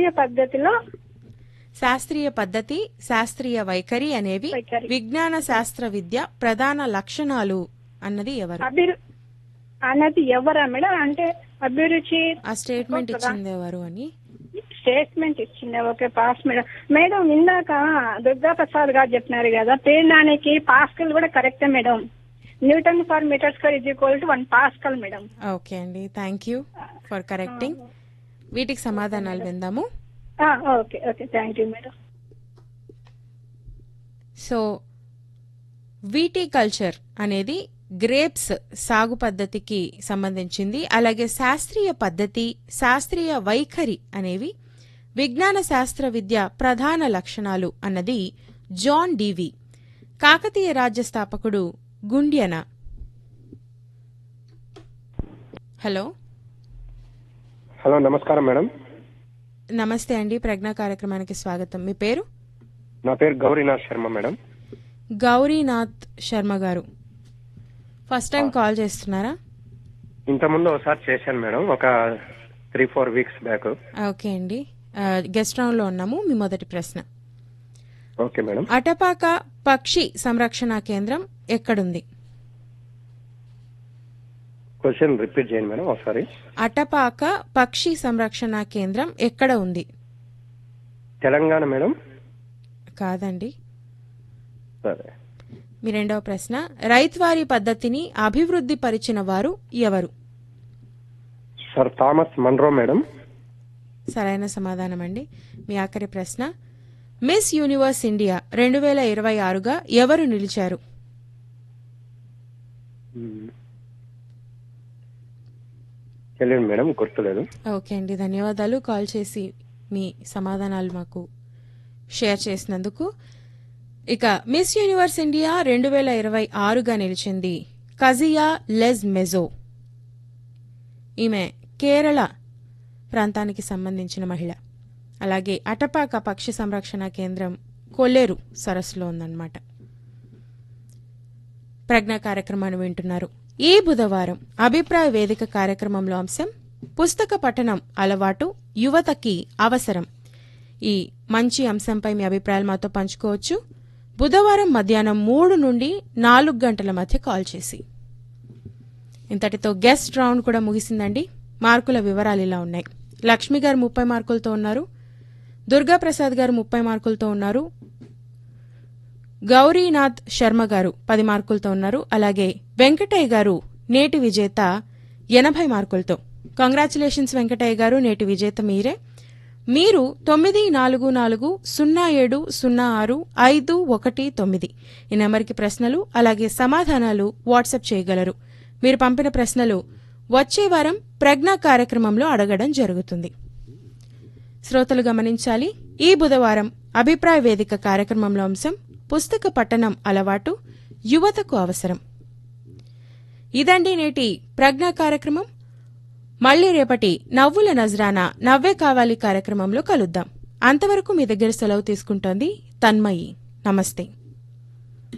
శాస్త్రీయ పద్ధతిలో శాస్త్రీయ పద్ధతి శాస్త్రీయ వైఖరి అనేవి వైఖరి. విజ్ఞాన శాస్త్ర విద్య ప్రధాన లక్షణాలు అన్నది ఎవరు అభిరు అన్నది ఎవరా మేడం అంటే అభిరుచి ఆ స్టేట్మెంట్ ఇచ్చింది ఎవరు అని స్టేట్మెంట్ ఇచ్చింది ఓకే పాస్ మేడం మేడం ఇందాక దుర్గా ప్రసాద్ గారు చెప్పినారు కదా పేర్నానికి పాస్కల్ కూడా కరెక్టే madam Newton per metre square is equal to one Pascal madam okay అండి థ్యాంక్ యూ ఫర్ కరెక్టింగ్ వీటికి సమాధానాలు విందాము ఆ, okay okay thank you madam so viticulture అనేది గ్రేప్స్ సాగు పద్ధతికి సంబంధించింది అలాగే శాస్త్రీయ పద్ధతి శాస్త్రీయ వైఖరి అనేవి విజ్ఞాన శాస్త్ర విద్య ప్రధాన లక్షణాలు అన్నది జాన్ డివి కాకతీయ రాజ్య స్థాపకుడు గుండ్యన హలో హలో నమస్కారం మేడం నమస్తే అండి ప్రజ్ఞా కార్యక్రమానికి స్వాగతం మీ పేరు నా పేరు గౌరీనాథ్ శర్మ మేడం గౌరీనాథ్ శర్మ గారు ఫస్ట్ టైం కాల్ చేస్తున్నారా ఇంతకుముందు ఒకసారి చేశాను మేడం ఒక three four weeks back okay అండి ఆ, గెస్ట్ రౌండ్ లో ఉన్నాము మీ మొదటి ప్రశ్న ఓకే మేడం అటపాక పక్షి సంరక్షణ కేంద్రం ఎక్కడుంది క్వశ్చన్ రిపీట్ చేయండి మేడం ఒకసారి అటపాక పక్షి సంరక్షణ కేంద్రం ఎక్కడ ఉంది తెలంగాణ మేడం కాదండి సరే మీ రెండవ ప్రశ్న రైత్వారీ పద్ధతిని అభివృద్ధి పరిచిన వారు ఎవరు సర్ థామస్ మన్రో మేడం సరైన సమాధానం అండి మీ ఆఖరి ప్రశ్న మిస్ యూనివర్స్ ఇండియా రెండు వేల ఇరవై ఆరుగా ఎవరు నిలిచారు మ్మ్. తెలియదు మేడం గుర్తులేదు ఓకే అండి ధన్యవాదాలు కాల్ చేసి మీ సమాధానాలు మాకు షేర్ చేసినందుకు ఇక మిస్ యూనివర్స్ ఇండియా రెండు వేల ఇరవై ఆరుగా నిలిచింది కజియా లెజ్ మెజో ఈమె కేరళ ప్రాంతానికి సంబంధించిన మహిళ అలాగే అటపాక పక్షి సంరక్షణ కేంద్రం కొల్లేరు సరస్సులో ఉందన్నమాట ప్రజ్ఞ కార్యక్రమాన్ని వింటున్నారు ఈ బుధవారం అభిప్రాయ వేదిక కార్యక్రమంలో అంశం పుస్తక పఠనం అలవాటు యువతకి అవసరం ఈ మంచి అంశంపై మీ అభిప్రాయాలు మాతో పంచుకోవచ్చు బుధవారం మధ్యాహ్నం మూడు నుండి నాలుగు గంటల మధ్య కాల్ చేసి ఇంతటితో గెస్ట్ రౌండ్ కూడా ముగిసిందండి మార్కుల వివరాలు ఇలా ఉన్నాయి లక్ష్మి గారు ముప్పై మార్కులతో ఉన్నారు దుర్గా ప్రసాద్ గారు ముప్పై మార్కులతో ఉన్నారు గౌరీనాథ్ శర్మ గారు పది మార్కులతో ఉన్నారు అలాగే వెంకటయ్య గారు నేటి విజేత ఎనభై మార్కులతో కంగ్రాచులేషన్స్ వెంకటయ్య గారు నేటి విజేత మీరే మీరు తొమ్మిది నాలుగు నాలుగు సున్నా ఏడు సున్నా ఆరు ఐదు ఒకటి తొమ్మిది ఈ నెంబర్కి ప్రశ్నలు అలాగే సమాధానాలు వాట్సాప్ చేయగలరు మీరు పంపిన ప్రశ్నలు వచ్చే వారం ప్రజ్ఞ కార్యక్రమంలో అడగడం జరుగుతుంది శ్రోతలు గమనించాలి ఈ బుధవారం అభిప్రాయ వేదిక కార్యక్రమంలో అంశం పుస్తక పఠనం అలవాటు యువతకు అవసరం ఇదండి నేటి ప్రజ్ఞ కార్యక్రమం మళ్ళీ రేపటి నవ్వుల నజరానా నవ్వే కావాలి కార్యక్రమంలో కలుద్దాం అంతవరకు మీ దగ్గర సెలవు తీసుకుంటోంది తన్మయి నమస్తే